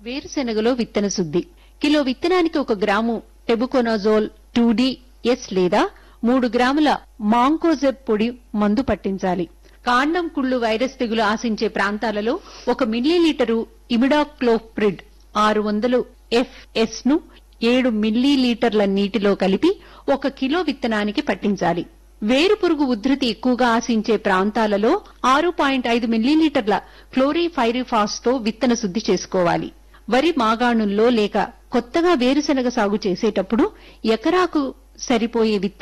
వేరుశెనగలో విత్తన శుద్ధి కిలో విత్తనానికి ఒక గ్రాము టెబుకొనజోల్ టూ ఎస్ లేదా మూడు గ్రాముల మాంకోజెబ్ పొడి మందు పట్టించాలి కాండం కుళ్ళు వైరస్ తెగులు ఆశించే ప్రాంతాలలో ఒక మిల్లీలీటరు ఇమిడాక్లోప్రిడ్ ఆరు వందలు ఎఫ్ఎస్ ను ఏడు మిల్లీలీటర్ల నీటిలో కలిపి ఒక కిలో విత్తనానికి పట్టించాలి వేరు పురుగు ఉధృతి ఎక్కువగా ఆశించే ప్రాంతాలలో ఆరు పాయింట్ ఐదు మిల్లీలీటర్ల క్లోరిఫైరిఫాస్ తో విత్తన శుద్ధి చేసుకోవాలి వరి మాగాణుల్లో లేక కొత్తగా వేరుశెనగ సాగు చేసేటప్పుడు ఎకరాకు సరిపోయే విత్తన